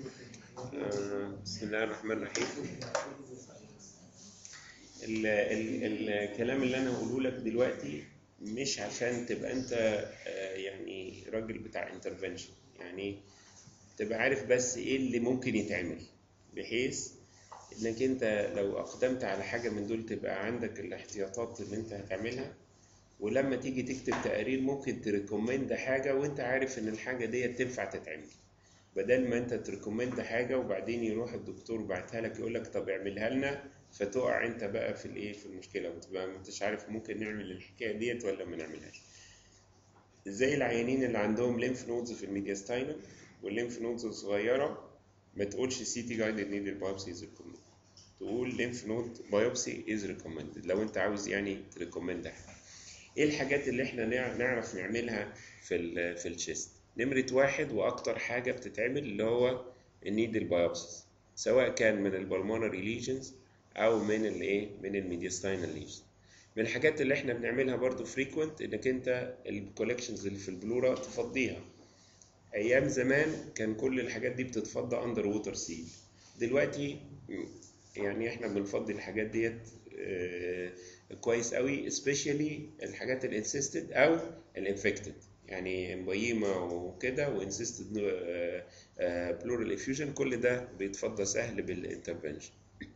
آه، بسم الله الرحمن الرحيم ال ال الكلام اللي انا هقوله لك دلوقتي مش عشان تبقى انت آه، يعني راجل بتاع انترفنشن يعني تبقى عارف بس ايه اللي ممكن يتعمل بحيث انك انت لو اقدمت على حاجه من دول تبقى عندك الاحتياطات اللي انت هتعملها ولما تيجي تكتب تقارير ممكن تريكومند حاجه وانت عارف ان الحاجه دي تنفع تتعمل بدل ما انت تريكومند حاجه وبعدين يروح الدكتور بعتها لك يقول لك طب اعملها لنا فتقع انت بقى في الايه في المشكله وتبقى ما انتش عارف ممكن نعمل الحكايه ديت ولا ما نعملهاش زي العيانين اللي عندهم ليمف نودز في الميدياستاينم والليمف نودز الصغيره ما تقولش سي تي جايدد نيدل بايوبسي از ريكومندد تقول ليمف نود بايوبسي از ريكومندد لو انت عاوز يعني تريكومند حاجه ايه الحاجات اللي احنا نع- نعرف نعملها في ال في الشيست نمرة واحد واكتر حاجة بتتعمل اللي هو النيدل بايوبسيس سواء كان من البلمونري ليجنز او من الايه من الميدياستاينال ليجنز من الحاجات اللي احنا بنعملها برضو فريكوينت انك انت الكولكشنز اللي في البلورا تفضيها ايام زمان كان كل الحاجات دي بتتفضى اندر ووتر سيل دلوقتي م، يعني احنا بنفضي الحاجات ديت آه، كويس قوي especially الحاجات الانسيستد او الانفكتد يعني امبيما وكده وانسيستد بلورال افيوجن كل ده بيتفضى سهل بالانترفنشن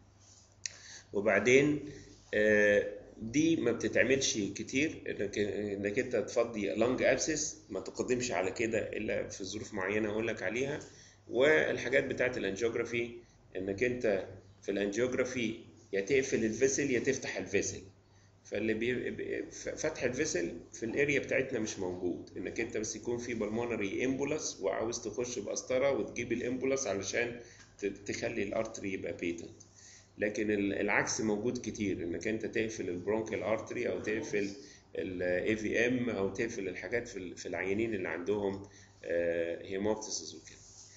وبعدين آه، دي ما بتتعملش كتير انك انك انت تفضي لانج ابسس ما تقدمش على كده الا في ظروف معينه اقول لك عليها والحاجات بتاعت الانجيوجرافي انك انت في الانجيوجرافي يا تقفل الفيسل يا تفتح الفيسل فاللي بي... بي- ف- فتح الفيسل في الاريا بتاعتنا مش موجود انك انت بس يكون في بالمونري امبولاس وعاوز تخش بقسطره وتجيب الامبولاس علشان ت- تخلي الارتري يبقى بيتنت لكن ال- العكس موجود كتير انك انت تقفل البرونكيال ارتري او تقفل الاي في ام او تقفل الحاجات في ال- في العيانين اللي عندهم هيموبتسس وكده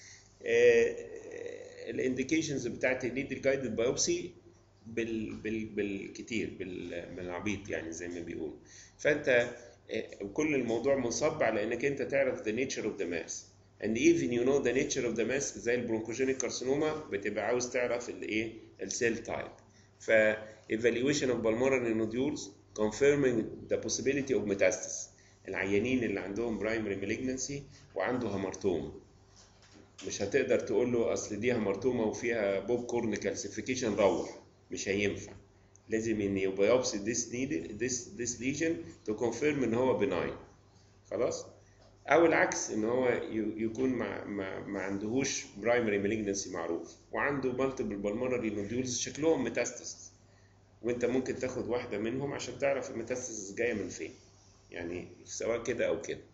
الانديكيشنز بتاعت النيدل جايدد بايوبسي بال بال بالكتير بال بالعبيط يعني زي ما بيقولوا فانت آه، كل الموضوع منصب على انك انت تعرف the nature of the mass and even you know the nature of the mass زي البرونكوجينيك كارسينوما بتبقى عاوز تعرف الايه السيل تايب ف evaluation of pulmonary nodules confirming the possibility of metastasis العيانين اللي عندهم primary malignancy وعنده هامرتوم مش هتقدر تقول له اصل دي هامرتومه وفيها بوب كورن كالسيفيكيشن روح مش هينفع لازم ان يبيوبسي this needed this this lesion to confirm ان هو benign خلاص او العكس ان هو ي- يكون ما, ما, ما عندهوش برايمري مالجنسي معروف وعنده مالتيبل بالمونري نوديولز شكلهم ميتاستاسيس وانت ممكن تاخد واحده منهم عشان تعرف الميتاستاسيس جايه من فين يعني سواء كده او كده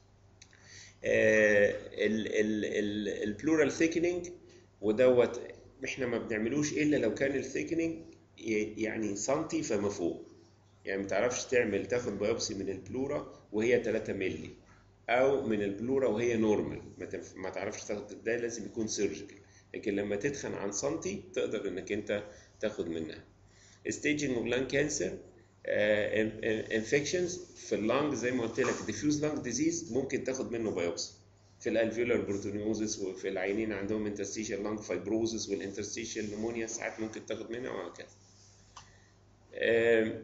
البلورال ثيكنينج ودوت احنا ما بنعملوش الا لو كان الثيكنينج يعني سنتي فما فوق يعني ما تعرفش تعمل تاخد بايوبسي من البلورا وهي 3 مللي او من البلورا وهي نورمال ما, تنف... ما تعرفش تاخد ده لازم يكون سيرجيكال لكن لما تتخن عن سنتي تقدر انك انت تاخد منها staging of lung cancer انفكشنز في اللنج زي ما قلت لك diffuse lung disease ممكن تاخد منه بايوبسي في الالفيولار بروتونيوزس وفي العينين عندهم interstitial lung fibrosis والinterstitial pneumonia ساعات ممكن تاخد منها وهكذا آم،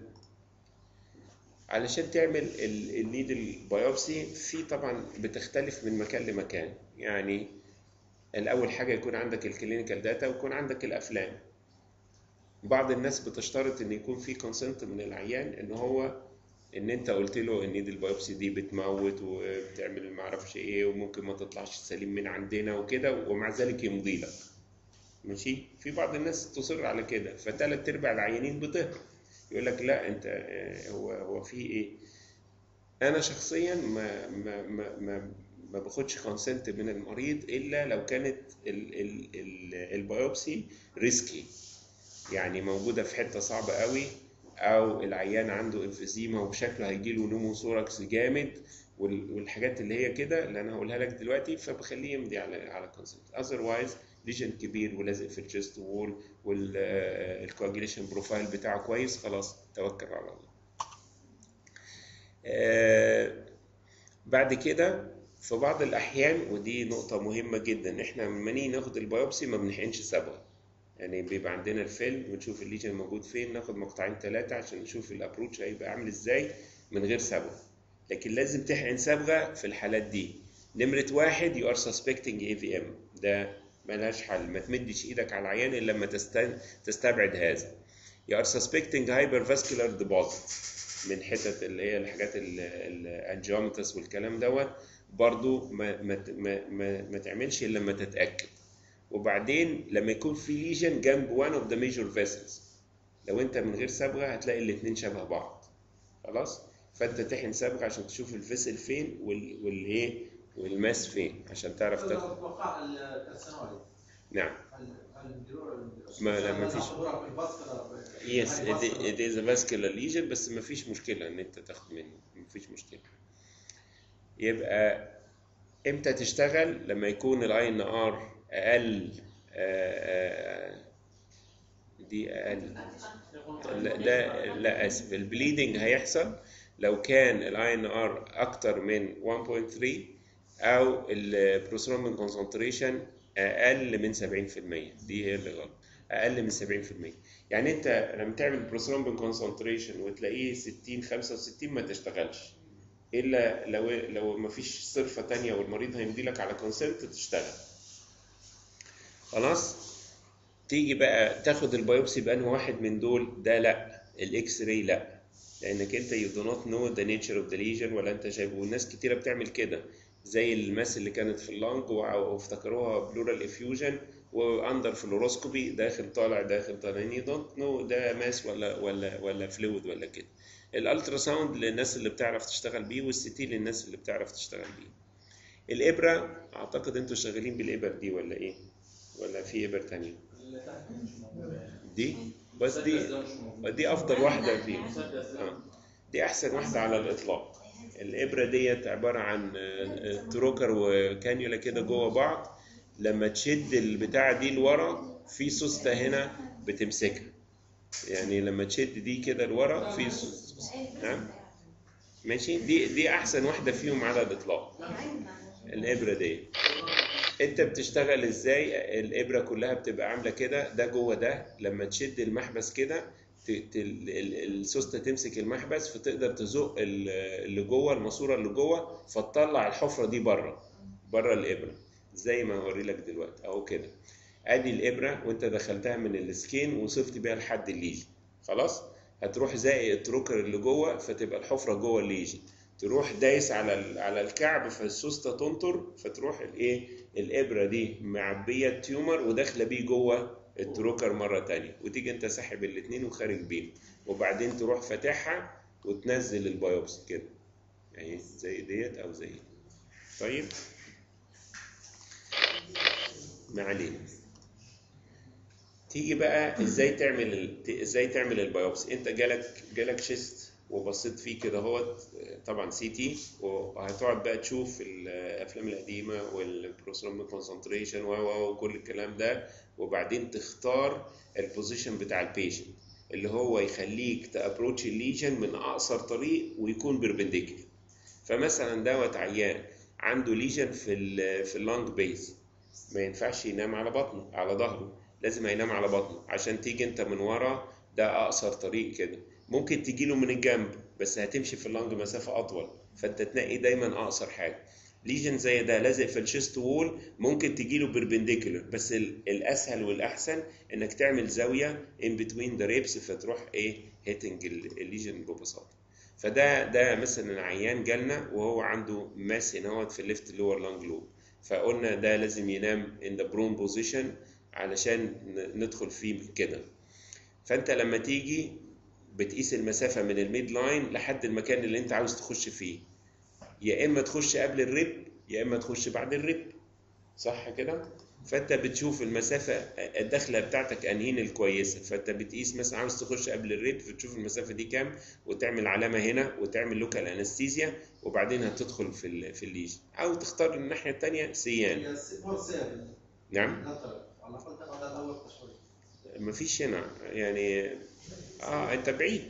علشان تعمل النيدل بايوبسي في طبعا بتختلف من مكان لمكان يعني الاول حاجه يكون عندك الكلينيكال داتا ويكون عندك الافلام بعض الناس بتشترط ان يكون في كونسنت من العيان ان هو ان انت قلت له ان دي البيوبسي دي بتموت وبتعمل ما اعرفش ايه وممكن ما تطلعش سليم من عندنا وكده ومع ذلك يمضي لك ماشي في بعض الناس تصر على كده فتلات ارباع العيانين بتهرب يقول لك لا انت آه، هو هو في ايه انا شخصيا ما ما ما ما, ما باخدش كونسنت من المريض الا لو كانت ال- ال- ال- البيوبسي ريسكي يعني موجوده في حته صعبه قوي او العيان عنده انفيزيما وشكله هيجيله نوموثوركس جامد وال- والحاجات اللي هي كده اللي انا هقولها لك دلوقتي فبخليه يمضي على على كونسنت اذروايز ليجن كبير ولازق في الجست وول والكواجيليشن بروفايل بتاعه كويس خلاص توكل على الله آه، بعد كده في بعض الأحيان ودي نقطة مهمة جدا إحنا لما نيجي ناخد البيوبسي ما بنحقنش صبغة يعني بيبقى عندنا الفيلم ونشوف الليجن موجود فين ناخد مقطعين ثلاثة عشان نشوف الأبروتش هيبقى عامل إزاي من غير صبغة لكن لازم تحقن صبغة في الحالات دي نمرة واحد you are suspecting AVM ده ملهاش حل ما تمدش ايدك على العيان الا لما تست- تستبعد هذا you are suspecting hypervascular deposit من حتت اللي هي الحاجات الانجيومتس والكلام دوت برضو ما ما ما ما, ما تعملش الا لما تتاكد وبعدين لما يكون في ليجن جنب one of the major vessels لو انت من غير صبغه هتلاقي الاتنين شبه بعض خلاص فانت تحن صبغه عشان تشوف الفيسل فين وال والايه والماس فين عشان تعرف تاخد اتوقع الكالسينويد نعم الديور ما- لا، ما فيش. يس يس it is a vascular lesion بس ما فيش مشكلة ان انت تاخد منه ما فيش مشكلة يبقى امتى تشتغل لما يكون الاي ان ار اقل آه، آه، دي اقل لا ده لا اسف البليدنج هيحصل لو كان الاي ان ار اكتر من 1.3 او البروسترومبين كونسنتريشن اقل من 70% دي هي اللي غلط اقل من 70% يعني انت لما تعمل بروسترومبين كونسنتريشن وتلاقيه 60 65 ما تشتغلش الا لو لو ما فيش صرفه تانية والمريض هيمضي لك على كونسنت تشتغل خلاص تيجي بقى تاخد البيوبسي بأنه واحد من دول ده لا الاكس راي لا لانك انت you do not know the nature of the lesion ولا انت شايفه والناس كتيره بتعمل كده زي الماس اللي كانت في اللانج وافتكروها بلورال افيوجن واندر فلوروسكوبي داخل طالع داخل طالع يعني دونت نو ده ماس ولا ولا ولا فلويد ولا كده الالترا ساوند للناس اللي بتعرف تشتغل بيه والسي تي للناس اللي بتعرف تشتغل بيه الابره اعتقد انتوا شغالين بالابر دي ولا ايه ولا في ابر تانية دي بس دي دي افضل واحده فيهم آه. دي احسن واحده على الاطلاق الابره ديت عباره عن آه، تروكر وكانيولا كده جوه بعض لما تشد البتاعه دي لورا في سوسته هنا بتمسكها يعني لما تشد دي كده لورا في سوسته نعم ماشي دي دي احسن واحده فيهم على الاطلاق الابره دي انت بتشتغل ازاي الابره كلها بتبقى عامله كده ده جوه ده لما تشد المحبس كده ت- ت- ال- ال- السوسته تمسك المحبس فتقدر تزق ال- اللي جوه الماسوره اللي جوه فتطلع الحفره دي بره بره الابره زي ما هوري لك دلوقتي اهو كده ادي الابره وانت دخلتها من السكين وصفت بيها لحد الليجن خلاص هتروح زائق التروكر اللي جوه فتبقى الحفره جوه الليجن تروح دايس على ال- على الكعب فالسوسته تنطر فتروح الايه الابره دي معبيه التيومر وداخله بيه جوه التروكر مره تانية وتيجي انت ساحب الاثنين وخارج بيهم وبعدين تروح فاتحها وتنزل البيوبسي كده يعني زي ديت او زي دي. طيب ما علينا تيجي بقى ازاي تعمل ال- ازاي تعمل البيوبسي انت جالك جالك شيست وبصيت فيه كده اهوت طبعا سي تي وهتقعد بقى تشوف الافلام القديمه والبروسروم كونسنتريشن و و وكل الكلام ده وبعدين تختار البوزيشن بتاع البيشنت اللي هو يخليك تابروتش الليجن من اقصر طريق ويكون بيربنديكولار فمثلا دوت عيان عنده ليجن في ال في اللونج بيز ما ينفعش ينام على بطنه على ظهره لازم هينام على بطنه عشان تيجي انت من ورا ده اقصر طريق كده ممكن تيجي له من الجنب بس هتمشي في اللونج مسافه اطول فانت تنقي دايما اقصر حاجه ليجن زي ده لازق في الشيست وول ممكن تجي له بيربنديكولار بس ال- الاسهل والاحسن انك تعمل زاويه ان بتوين ذا ريبس فتروح ايه هيتنج الليجن ببساطه فده ده مثلا عيان جالنا وهو عنده ماس هنا في الليفت لور لانج لوب فقلنا ده لازم ينام ان ذا برون بوزيشن علشان ن- ندخل فيه كده فانت لما تيجي بتقيس المسافه من الميد لاين لحد المكان اللي انت عاوز تخش فيه يا اما تخش قبل الريب يا اما تخش بعد الريب صح كده فانت بتشوف المسافه الداخله بتاعتك انهين الكويسه فانت بتقيس مثلا عاوز تخش قبل الريب فتشوف المسافه دي كام وتعمل علامه هنا وتعمل لوكال انستيزيا وبعدين هتدخل في ال في الليجن او تختار الناحيه الثانيه سيان فور سيفن نعم لا طلب على الاقل تقعد الاول تشوي مفيش هنا يعني اه انت بعيد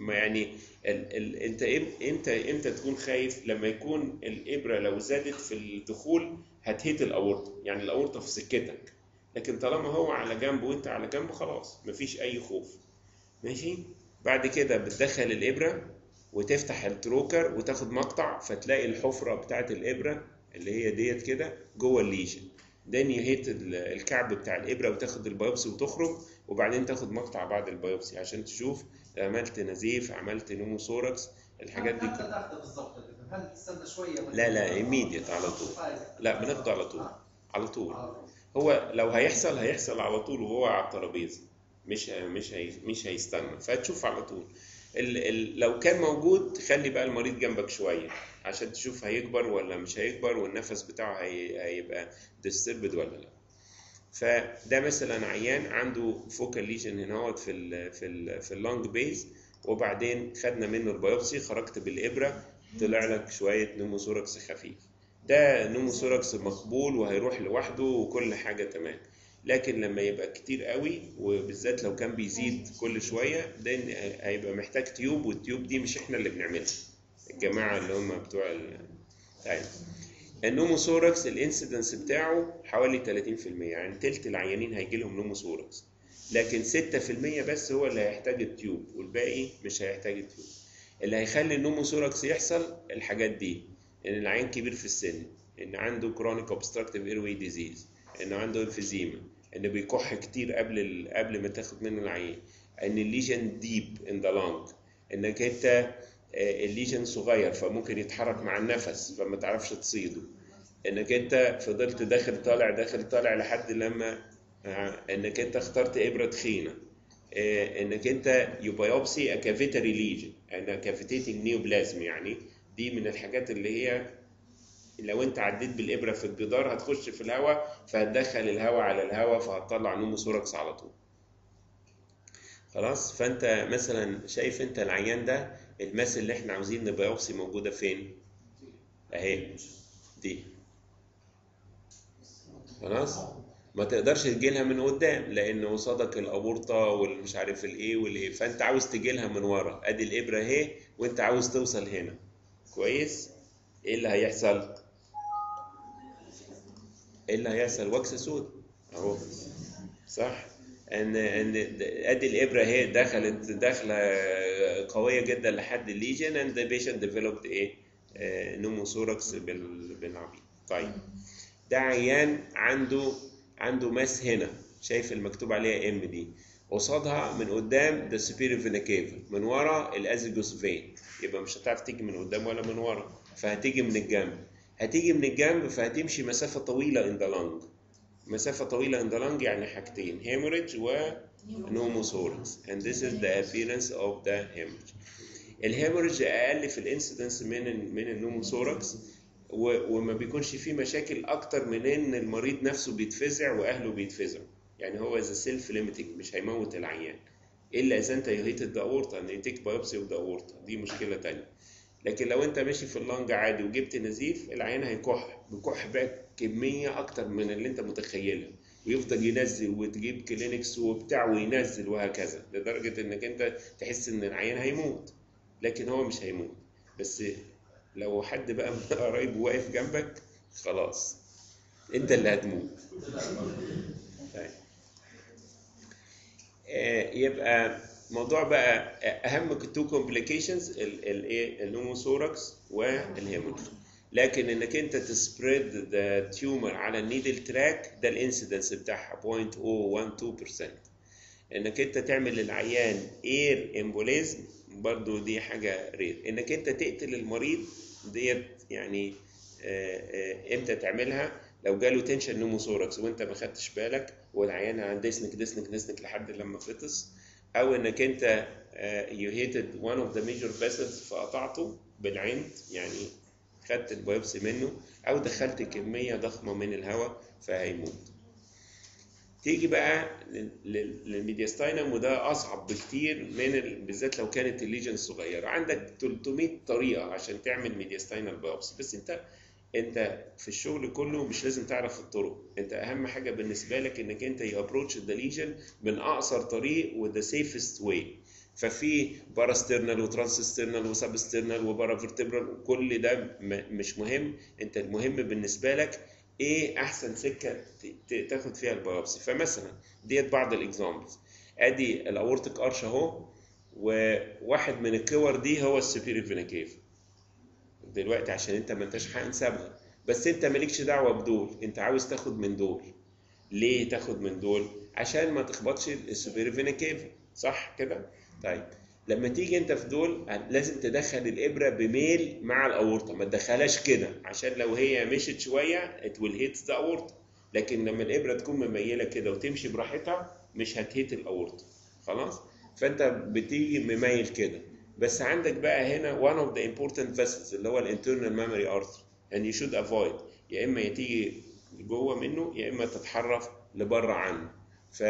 ما يعني ال ال انت إم- امتى امتى تكون خايف لما يكون الابره لو زادت في الدخول هتهيت الاورطه يعني الاورطه في سكتك لكن طالما هو على جنب وانت على جنب خلاص مفيش اي خوف ماشي بعد كده بتدخل الابره وتفتح التروكر وتاخد مقطع فتلاقي الحفره بتاعت الابره اللي هي ديت كده جوه الليجن دان يهيت ال- الكعب بتاع الابره وتاخد البيوبسي وتخرج وبعدين تاخد مقطع بعد البيوبسي عشان تشوف عملت نزيف عملت نوموثوركس الحاجات دي متى كلها تاخذه بالضبط يا دكتور؟ هل تستنى شويه ولا- لا لا immediate على طول لا بناخده على طول آه. على طول آه. هو لو هيحصل هيحصل على طول وهو على الترابيزه مش مش هي مش هيستنى فهتشوف على طول ال ال لو كان موجود خلي بقى المريض جنبك شويه عشان تشوف هيكبر ولا مش هيكبر والنفس بتاعه هي هيبقى disturbed ولا لا فده مثلا عيان عنده فوكال ليجن هنا هوت في ال في ال في اللونج بيز وبعدين خدنا منه البيوبسي خرجت بالابره طلع لك شويه نوموثوركس خفيف ده نوموثوركس مقبول وهيروح لوحده وكل حاجه تمام لكن لما يبقى كتير قوي وبالذات لو كان بيزيد كل شويه ده هيبقى محتاج تيوب والتيوب دي مش احنا اللي بنعملها الجماعه اللي هم بتوع ال... طيب النوموثوركس الانسيدنس بتاعه حوالي 30% يعني تلت العيانين هيجي لهم نوموثوركس لكن 6% بس هو اللي هيحتاج التيوب والباقي مش هيحتاج التيوب اللي هيخلي النوموثوركس يحصل الحاجات دي ان العيان كبير في السن ان عنده كرونيك اوبستراكتيف ايروي ديزيز انه عنده انفيزيما ان بيكح كتير قبل ال... قبل ما تاخد منه العيان ان الليجن ديب ان ذا لونج انك انت آه، الليجن صغير فممكن يتحرك مع النفس فما تعرفش تصيده انك انت فضلت داخل طالع داخل طالع لحد لما آه، انك انت اخترت ابره تخينه آه، انك انت يوبيوبسي كافيتري ليجن انا كافيتيتنج نيوبلازم يعني دي من الحاجات اللي هي لو انت عديت بالابره في الجدار هتخش في الهواء فهتدخل الهواء على الهواء فهتطلع نوموثوركس على طول خلاص فانت مثلا شايف انت العيان ده الماس اللي احنا عاوزين نبيوبسي موجوده فين اهي دي خلاص ما تقدرش تجيلها من قدام لان قصادك الاورطه والمش عارف الايه والايه فانت عاوز تجيلها من ورا ادي الابره اهي وانت عاوز توصل هنا كويس ايه اللي هيحصل ايه اللي هيحصل وكسه سود اهو صح ان ان ادي الابره اهي دخلت داخله قويه جدا لحد الليجن اند ذا بيشنت ديفلوبد ايه نوموثوركس بالعبيط طيب ده عيان عنده عنده ماس هنا شايف المكتوب عليها ام دي قصادها من قدام ده سوبيريور فينا كيفا من ورا الازيجوس فين يبقى مش هتعرف تيجي من قدام ولا من ورا فهتيجي من الجنب هتيجي من الجنب فهتمشي مسافه طويله ان ذا لونج مسافه طويله ان ذا لونج يعني حاجتين هيموريدج و نوموثوركس and this is the appearance of the hemorrhage الهيموريدج اقل في الانسيدنس من ال من النوموثوركس و- وما بيكونش فيه مشاكل اكتر من ان المريض نفسه بيتفزع واهله بيتفزعوا يعني هو از سيلف ليميتنج مش هيموت العيان الا اذا انت يهيتد ذا اورتا ان يتيك بايوبسي اوف ذا اورتا دي مشكله تانية لكن لو انت ماشي في اللنج عادي وجبت نزيف العيان هيكح بيكح بقى كميه اكتر من اللي انت متخيلها ويفضل ينزل وتجيب كلينكس وبتاع وينزل وهكذا لدرجه انك انت تحس ان العيان هيموت لكن هو مش هيموت بس لو حد بقى من قرايبه واقف جنبك خلاص انت اللي هتموت طيب. آه، يبقى موضوع بقى اهم تو كومبليكيشنز الايه النوموثوركس والهيموريج لكن انك انت تسبريد ذا تيومر على النيدل تراك ده الانسيدنس بتاعها 0.012% انك انت تعمل للعيان اير امبوليزم برضو دي حاجه رير انك انت تقتل المريض ديت يعني آه، آه، امتى تعملها لو جاله تنشن نوموثوركس وانت ما خدتش بالك والعيان عند ديسنك ديسنك ديسنك لحد لما فطس او انك انت يو هيتد one اوف ذا ميجور فيسلز فقطعته بالعند يعني خدت البيوبسي منه او دخلت كميه ضخمه من الهواء فهيموت تيجي بقى لل- لل- للميدياستاينم وده اصعب بكتير من ال... بالذات لو كانت الليجن صغيره عندك 300 طريقه عشان تعمل ميدياستاينال بايوبسي بس انت انت في الشغل كله مش لازم تعرف الطرق انت اهم حاجه بالنسبه لك انك انت يابروتش ذا ليجن من اقصر طريق وذا سيفست واي ففي باراسترنال وترانسسترنال وسبسترنال وبارافيرتبرال وكل ده م- مش مهم انت المهم بالنسبه لك ايه احسن سكه ت- ت- تاخد فيها البيوبسي فمثلا ديت بعض الاكزامبلز ادي الاورتيك ارش اهو وواحد من الكور دي هو السوبيريور فينا كيف دلوقتي عشان انت ما انتش حقن صبغه بس انت مالكش دعوه بدول انت عاوز تاخد من دول ليه تاخد من دول عشان ما تخبطش السوبيريور فينا كيف صح كده طيب لما تيجي انت في دول لازم تدخل الابره بميل مع الاورطه ما تدخلهاش كده عشان لو هي مشت شويه it will hit the aorta لكن لما الابره تكون مميله كده وتمشي براحتها مش هتهيت الاورطه خلاص فانت بتيجي مميل كده بس عندك بقى هنا one of the important vessels اللي هو الانترنال ميموري artery and you should avoid يا اما تيجي جوه منه يا اما تتحرف لبره عنه ف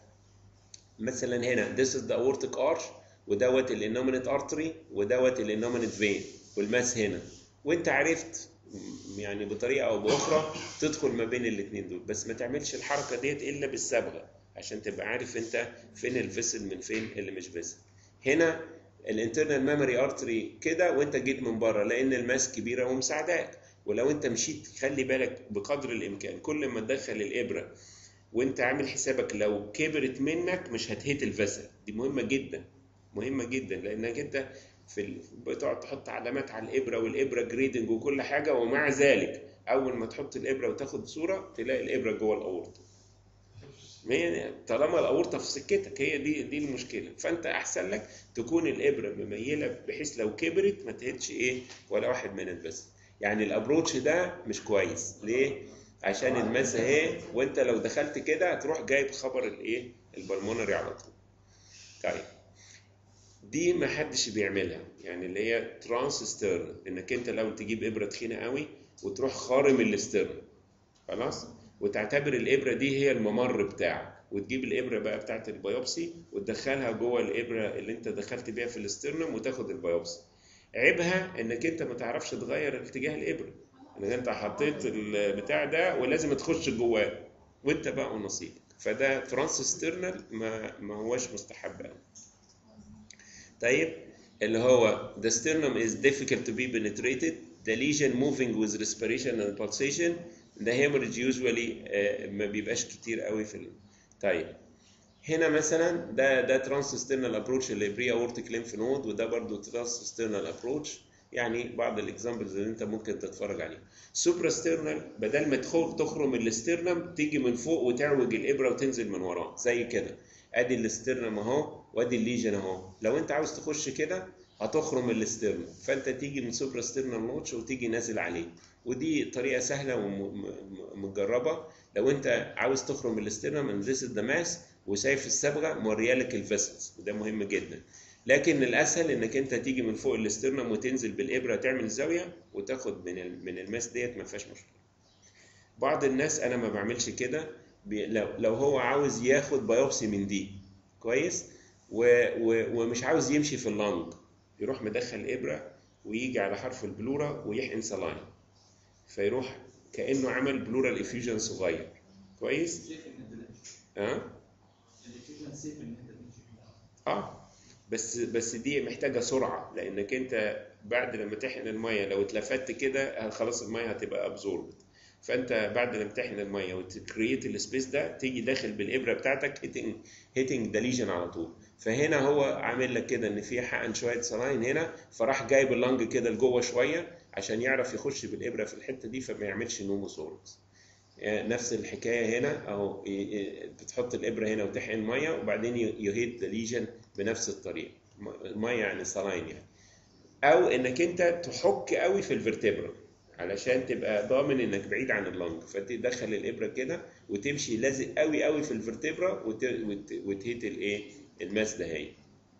مثلا هنا this is the aortic arch ودوت الانومينت artery ودوت الانومينت vein والماس هنا وانت عرفت م- يعني بطريقه او باخرى تدخل ما بين الاثنين دول بس ما تعملش الحركه ديت الا بالصبغه عشان تبقى عارف انت فين الفيسل من فين اللي مش فيسل هنا الانترنال ميموري ارتري كده وانت جيت من بره لان الماس كبيره ومساعداك ولو انت مشيت خلي بالك بقدر الامكان كل ما تدخل الابره وانت عامل حسابك لو كبرت منك مش هتهيت الفيسل دي مهمه جدا مهمه جدا لانك انت في ال... بتقعد تحط علامات على الابره والابره جريدنج وكل حاجه ومع ذلك اول ما تحط الابره وتاخد صوره تلاقي الابره جوه الاورطه هي طالما الاورطه في سكتك هي دي دي المشكله فانت احسن لك تكون الابره مميله بحيث لو كبرت ما تهدش ايه ولا واحد من بس يعني الابروتش ده مش كويس ليه عشان الماس اهي وانت لو دخلت كده هتروح جايب خبر الايه البلمونري على طول طيب دي ما حدش بيعملها يعني اللي هي ترانس ستيرن انك انت لو تجيب ابره تخينه قوي وتروح خارم الاسترن خلاص وتعتبر الابره دي هي الممر بتاعك وتجيب الابره بقى بتاعت البيوبسي وتدخلها جوه الابره اللي انت دخلت بيها في الاسترنم وتاخد البيوبسي عيبها انك انت ما تعرفش تغير اتجاه الابره انك انت حطيت البتاع ده ولازم تخش جواه وانت بقى ونصيبك فده ترانس ستيرنال ما ما هوش مستحب قوي طيب اللي هو the sternum is difficult to be penetrated the lesion moving with respiration and pulsation the hemorrhage usually آه، ما بيبقاش كتير قوي في ال... طيب هنا مثلا ده ده ترانسسترنال ابروتش اللي بري اورتيك ليمف نود وده برضو ترانسسترنال ابروتش يعني بعض الاكزامبلز اللي انت ممكن تتفرج عليها سوبراسترنال بدل ما تخرج تخرم الاسترنم تيجي من فوق وتعوج الابره وتنزل من وراه زي كده ادي الاسترنم اهو وادي الليجن اهو لو انت عاوز تخش كده هتخرم الاسترنم فانت تيجي من سوبراسترنال نوتش وتيجي نازل عليه ودي طريقه سهله ومجربه لو انت عاوز تخرم الاسترنم ان ذيس ذا ماس وشايف الصبغه موريه لك الفيسلز وده مهم جدا لكن الاسهل انك انت تيجي من فوق الاسترنم وتنزل بالابره تعمل زاويه وتاخد من ال- من الماس ديت ما فيهاش مشكله بعض الناس انا ما بعملش كده بي- لو لو هو عاوز ياخد بايوبسي من دي كويس و و ومش عاوز يمشي في اللنج يروح مدخل ابره ويجي على حرف البلورا ويحقن سلاين فيروح كانه عمل بلورال افيوجن صغير كويس سيف ان انت تمشي ها الافيوجن سيف ان انت تمشي اه بس بس دي محتاجه سرعه لانك انت بعد لما تحقن الميه لو اتلفت كده خلاص الميه هتبقى ابزوربد فانت بعد لما تحقن الميه وتكريت السبيس ده تيجي داخل بالابره بتاعتك هيتنج هيتنج ذا ليجن على طول فهنا هو عامل لك كده ان في حقن شويه سلاين هنا فراح جايب اللنج كده لجوه شويه عشان يعرف يخش بالابره في الحته دي فما يعملش نوموثوركس يعني نفس الحكايه هنا اهو ي- ي- بتحط الابره هنا وتحقن ميه وبعدين يهيد ذا ليجن بنفس الطريقه م- الميه يعني سلاين يعني او انك انت تحك قوي في الفرتبرا علشان تبقى ضامن انك بعيد عن اللنج فتدخل الابره كده وتمشي لازق قوي قوي في الفرتبرا وت... وت... وتهيت الايه الماس ده هي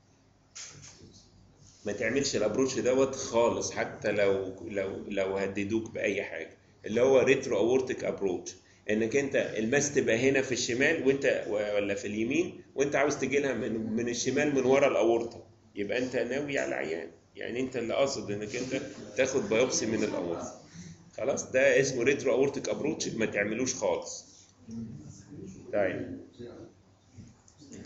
ما تعملش الابروتش دوت خالص حتى لو لو لو هددوك باي حاجه اللي هو ريترو اورتيك ابروتش انك انت الماس تبقى هنا في الشمال وانت ولا في اليمين وانت عاوز تجي لها من من الشمال من ورا الاورطه يبقى انت ناوي على العيان يعني انت اللي قاصد انك انت تاخد بايوبسي من الاورطه خلاص ده اسمه ريترو اورتيك ابروتش ما تعملوش خالص طيب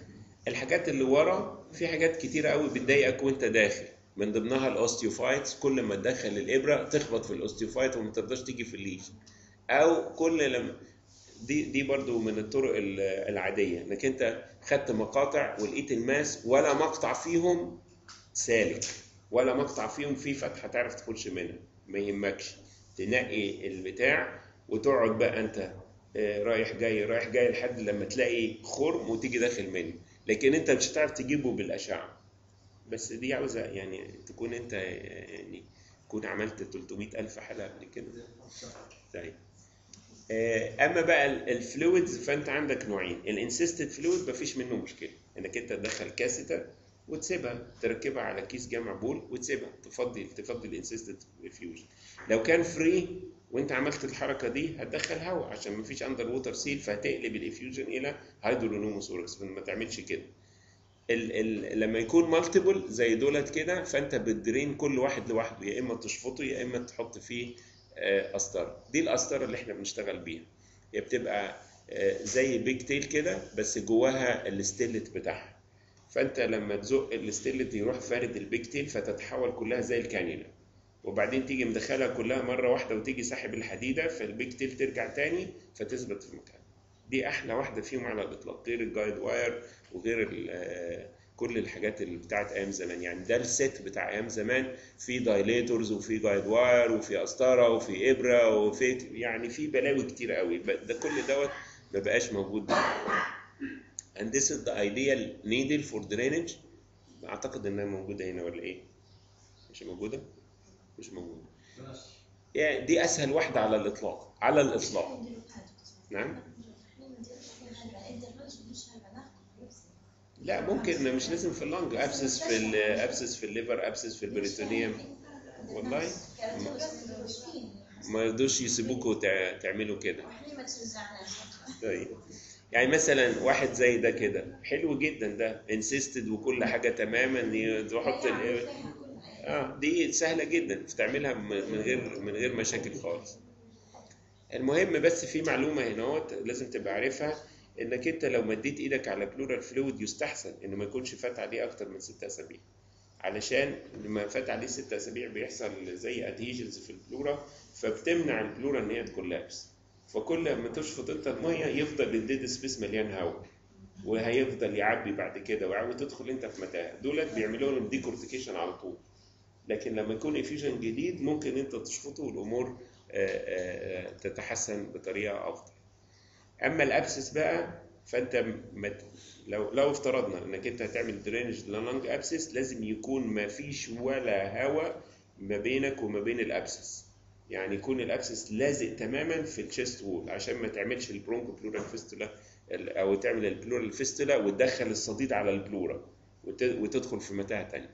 الحاجات اللي ورا في حاجات كتيره قوي بتضايقك وانت داخل من ضمنها الاوستيوفايتس كل ما تدخل الابره تخبط في الاوستيوفايت وما تقدرش تيجي في الليش او كل لما دي دي برضو من الطرق ال- العاديه انك انت خدت مقاطع ولقيت الماس ولا مقطع فيهم سالك ولا مقطع فيهم فيه فتحه تعرف تخش منها ما يهمكش تنقي البتاع وتقعد بقى انت آه، رايح جاي رايح جاي لحد لما تلاقي خرم وتيجي داخل منه لكن انت مش هتعرف تجيبه بالاشعه بس دي عاوزه يعني تكون انت آه، يعني تكون عملت 300 الف حلقه قبل كده طيب آه، اما بقى الفلويدز فانت عندك نوعين الانسيستد فلويد مفيش منه مشكله انك انت تدخل كاسيتر وتسيبها تركبها على كيس جمع بول وتسيبها تفضي تفضي الانسيستد فيوجن لو كان فري وانت عملت الحركه دي هتدخل هواء عشان مفيش اندر ووتر سيل فهتقلب الافيوجن الى هيدرونوموسوركس ما تعملش كده ال ال لما يكون مالتيبل زي دولت كده فانت بتدرين كل واحد لوحده يا اما تشفطه يا اما تحط فيه آه، قسطره دي القسطره اللي احنا بنشتغل بيها هي بتبقى آه، زي بيج تيل كده بس جواها الستيلت بتاعها فانت لما تزق الستيلت يروح فارد البيج تيل فتتحول كلها زي الكانيولا وبعدين تيجي مدخلها كلها مره واحده وتيجي ساحب الحديده فالبيج تيل ترجع تاني فتثبت في مكانها دي احلى واحده فيهم على الاطلاق غير الجايد واير وغير ال- آه، كل الحاجات اللي بتاعت ايام زمان يعني ده السيت بتاع ايام زمان في دايليتورز وفي جايد واير وفي قسطره وفي ابره وفي يعني في بلاوي كتير قوي ب- ده كل دوت ما بقاش موجود دلوقتي. and this is the ideal needle for drainage اعتقد انها موجوده هنا ولا ايه مش موجوده مش موجوده يعني دي اسهل واحده على الاطلاق على الاطلاق نعم لا ممكن مش لازم في اللنج ابسس في الابسس في الليفر ابسس في البريتونيوم والله ما يرضوش يسيبوكوا تع- تعملوا كده طيب يعني مثلا واحد زي ده كده حلو جدا ده انسيستد وكل حاجه تماما تحط ال- اه دي سهله جدا بتعملها م- من غير من غير مشاكل خالص المهم بس في معلومه هنا اهوت لازم تبقى عارفها انك انت لو مديت ايدك على بلورال فلويد يستحسن انه ما يكونش فات عليه اكتر من ست اسابيع علشان لما فات عليه ست اسابيع بيحصل زي ادهيجنز في البلورا فبتمنع البلورا ان هي تكولابس فكل ما تشفط انت الميه يفضل الديد سبيس مليان هواء وهيفضل يعبي بعد كده وع- وتدخل انت في متاهه دولت بيعملوا لهم ديكورتيكيشن على طول لكن لما يكون افيوجن جديد ممكن انت تشفطه والامور آه، آه، آه، تتحسن بطريقه افضل اما الابسس بقى فانت مت... لو لو افترضنا انك انت هتعمل درينج للنج ابسس لازم يكون ما فيش ولا هواء ما بينك وما بين الابسس يعني يكون الابسس لازق تماما في الشيست وول عشان ما تعملش البرونكو بلورال فيستولا ال- او تعمل البلورال فيستولا وتدخل الصديد على البلورا وت... وتدخل في متاهه تانية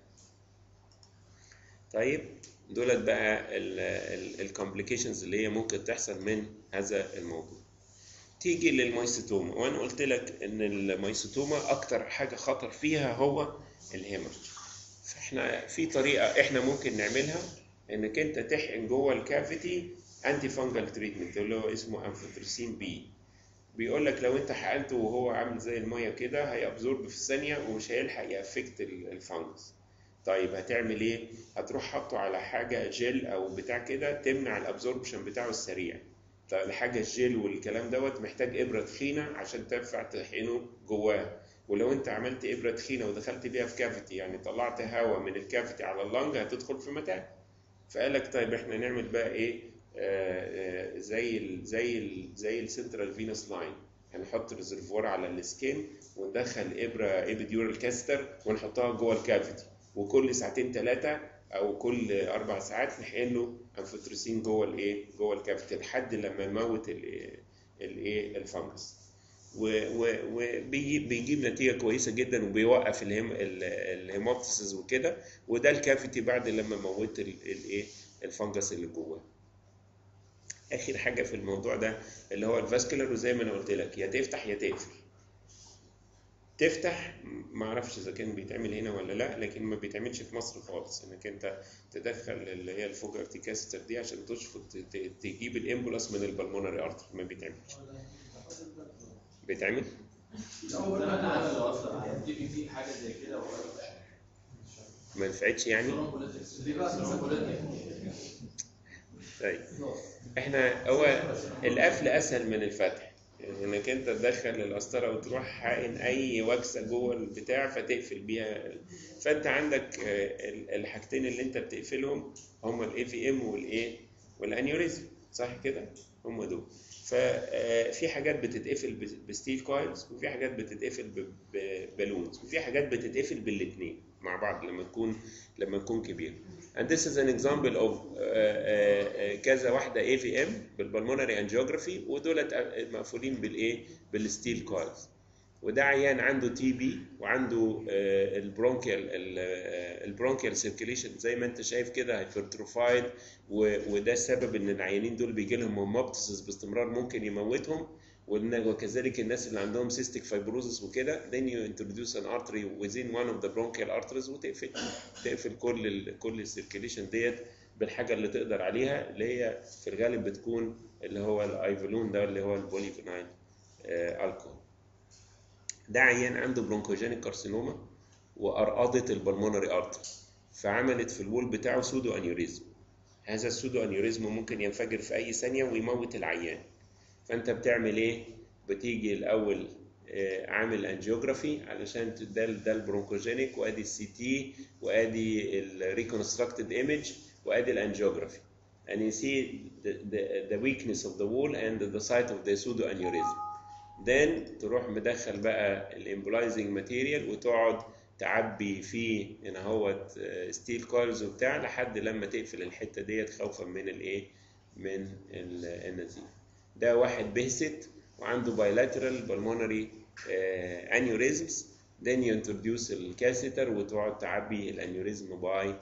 طيب دولت بقى الكومبليكيشنز اللي هي ممكن تحصل من هذا الموضوع تيجي للمايستوما وانا قلت لك ان المايستوما اكتر حاجه خطر فيها هو الهيموريج فاحنا في طريقه احنا ممكن نعملها انك انت تحقن جوه الكافيتي انتي فانجل تريتمنت اللي هو اسمه انفوتريسين بي بيقول لك لو انت حقنته وهو عامل زي الميه كده هيابزورب في ثانيه ومش هيلحق يافكت الفانجس طيب هتعمل ايه هتروح حاطه على حاجه جل او بتاع كده تمنع الابزوربشن بتاعه السريع طيب الحاجه الجل والكلام دوت محتاج ابره تخينه عشان تنفع تحقنه جواه ولو انت عملت ابره تخينه ودخلت بيها في كافيتي يعني طلعت هواء من الكافيتي على اللنج هتدخل في متاهه فقال لك طيب احنا نعمل بقى ايه آه آه زي ال زي ال زي السنترال فينوس لاين هنحط ريزرفوار على السكين وندخل ابره ايبيديورال كاستر ونحطها جوه الكافيتي وكل ساعتين ثلاثه او كل اربع ساعات نحقن له انفوتريسين جوه الايه جوه الكافيتي لحد لما نموت الايه الايه الفنجس وبيجيب نتيجه كويسه جدا وبيوقف الهيم الهيموبتسيس وكده وده الكافيتي بعد لما موت الايه الفنجس اللي جواه اخر حاجه في الموضوع ده اللي هو الفاسكولار وزي ما انا قلت لك يا تفتح يا تقفل تفتح ما اعرفش اذا كان بيتعمل هنا ولا لا لكن ما بيتعملش في مصر خالص انك انت تدخل اللي هي الفوج ارتيكاستر دي عشان تشفط تجيب الامبولاس من البلمونري ارتر ما بيتعملش بيتعمل انا انا عارف لو اصلا على تي في في حاجه زي كده ولا ما نفعتش يعني دي بقى طيب احنا هو القفل اسهل من الفتح يعني انك انت تدخل القسطره وتروح حاقن اي وكسه جوه البتاع فتقفل بيها فانت عندك آه، ال- الحاجتين اللي انت بتقفلهم هما الاي في ام والايه والانيوريزم صح كده هم دول ففي حاجات بتتقفل ب- بستيل كويلز وفي حاجات بتتقفل ب- ببالونز وفي حاجات بتتقفل بالاثنين مع بعض لما تكون لما تكون كبير and this is an example of uh, uh, uh, كذا واحده AVM بالبلمونري انجيوجرافي ودولت مقفولين بالايه بالستيل كويلز وده عيان عنده تي بي وعنده آه، البرونكيال ال- آه، البرونكيال سيركيليشن زي ما انت شايف كده هايبرتروفايد وده السبب ان العيانين دول بيجي لهم هوموبتسس باستمرار ممكن يموتهم وإن- وكذلك الناس اللي عندهم سيستيك فايبروزس وكده then you introduce an artery within one of the bronchial arteries وتقفل تقفل كل ال كل السيركيليشن ديت بالحاجه اللي تقدر عليها اللي هي في الغالب بتكون اللي هو الايفلون ده اللي هو البوليفينايل آه الكحول ده عيان عنده برونكوجينيك كارسينوما وارقضت البلمونري ارتري فعملت في الوول بتاعه سودو انيوريزم هذا السودو انيوريزم ممكن ينفجر في اي ثانيه ويموت العيان فانت بتعمل ايه بتيجي الاول آه، عامل انجيوجرافي علشان ت- ده ده البرونكوجينيك وادي السي تي وادي الريكونستراكتد ايمج وادي الانجيوجرافي and you see the, the, the weakness of the wall and the site of the pseudo aneurysm then تروح مدخل بقى الامبلايزنج ماتيريال وتقعد تعبي فيه هنا هوت ستيل كويلز وبتاع لحد لما تقفل الحته ديت خوفا من الايه من ال- النزيف ده واحد بهست وعنده bilateral pulmonary uh, aneurysms then you introduce الكاسيتر وتقعد تعبي الانيوريزم باي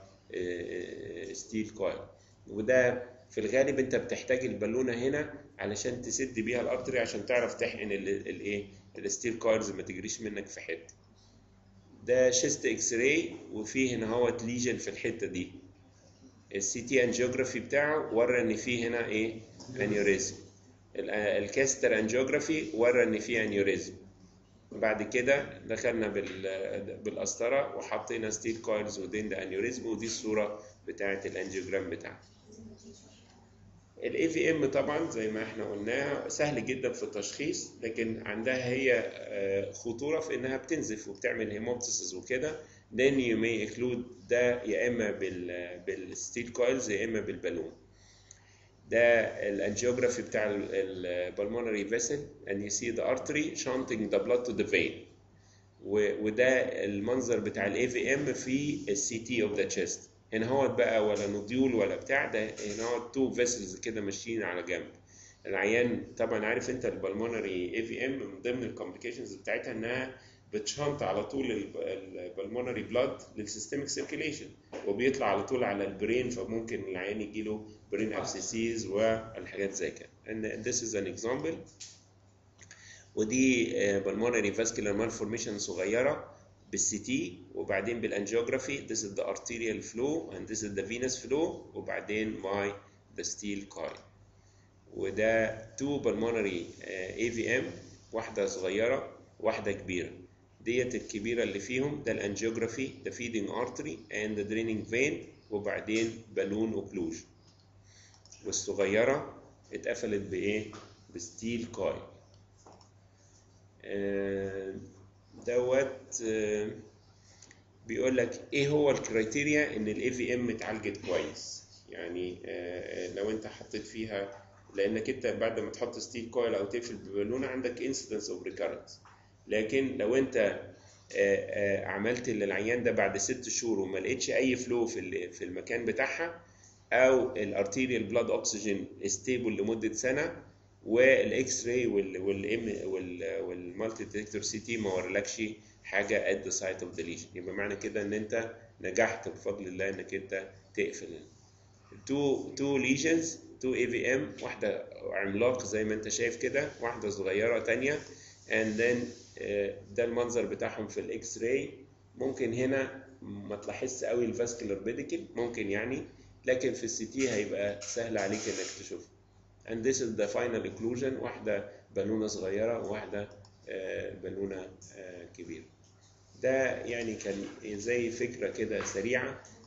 ستيل كويل وده في الغالب انت بتحتاج البالونه هنا علشان تسد بيها الارتري عشان تعرف تحقن الايه الستيل كويلز ما تجريش منك في حته ده شيست اكس راي وفيه هنا هوت ليجن في الحته دي السي تي انجيوجرافي بتاعه ورى ان فيه هنا ايه انيوريزم الكاستر انجيوجرافي ورى ان فيه انيوريزم بعد كده دخلنا بال بالقسطره وحطينا ستيل كويلز ودين ده انيوريزم ودي الصوره بتاعه الانجيوجرام بتاعه الاي في ام طبعا زي ما احنا قلناها سهل جدا في التشخيص لكن عندها هي آه، خطوره في انها بتنزف وبتعمل هيموبتسس وكده then you may include ده يا اما بال بالستيل كويلز يا اما بالبالون ده الانجيوجرافي بتاع البلمونري فيسل and you see the artery shunting the blood to the vein و- وده المنظر بتاع الاي في ام في السي تي اوف ذا تشيست هنا هو بقى ولا نوديول ولا بتاع ده هنا هو تو فيسلز كده ماشيين على جنب العيان طبعا عارف انت البلمونري اي في ام من ضمن الكومبليكيشنز بتاعتها انها بتشنط على طول البلمونري بلاد للسيستميك سيركيليشن وبيطلع على طول على البرين فممكن العيان يجيله برين ابسيسيز والحاجات زي كده and this is an example ودي بالمونري فاسكولار مالفورميشن صغيره بالسي تي وبعدين بالانجيوجرافي this is the arterial flow and this is the venous flow وبعدين my the steel coil وده two pulmonary اي في ام واحده صغيره واحده كبيره ديت الكبيره اللي فيهم ده الانجيوجرافي the feeding artery and the draining vein وبعدين بالون اوكلوجن والصغيره اتقفلت بايه بستيل كويل آه، دوت آه، بيقول لك ايه هو الكرايتيريا ان الاي في ام اتعالجت كويس يعني آه، لو انت حطيت فيها لانك انت بعد ما تحط ستيل كويل او تقفل ببالونه عندك انسيدنس اوف ريكارنس لكن لو انت آه، آه، عملت للعيان ده بعد ست شهور وما لقيتش اي فلو في ال- في المكان بتاعها او الارتيريال بلاد اوكسجين ستيبل لمده سنه والاكس راي والام والمالتي ديتكتور سي تي ما ورلكش حاجه at the site of the lesion يبقى معنى كده ان انت نجحت بفضل الله انك انت تقفل تو تو ليجنز تو اي في ام واحده عملاق زي ما انت شايف كده واحده صغيره تانية and then آه، ده المنظر بتاعهم في الاكس راي ممكن هنا ما تلاحظش قوي الفاسكولار بيديكل ممكن يعني لكن في السي تي هيبقى سهل عليك انك تشوفه and this is the final occlusion واحدة بالونة صغيرة وواحدة آه، بالونه آه، كبيره ده يعني كان زي فكره كده سريعه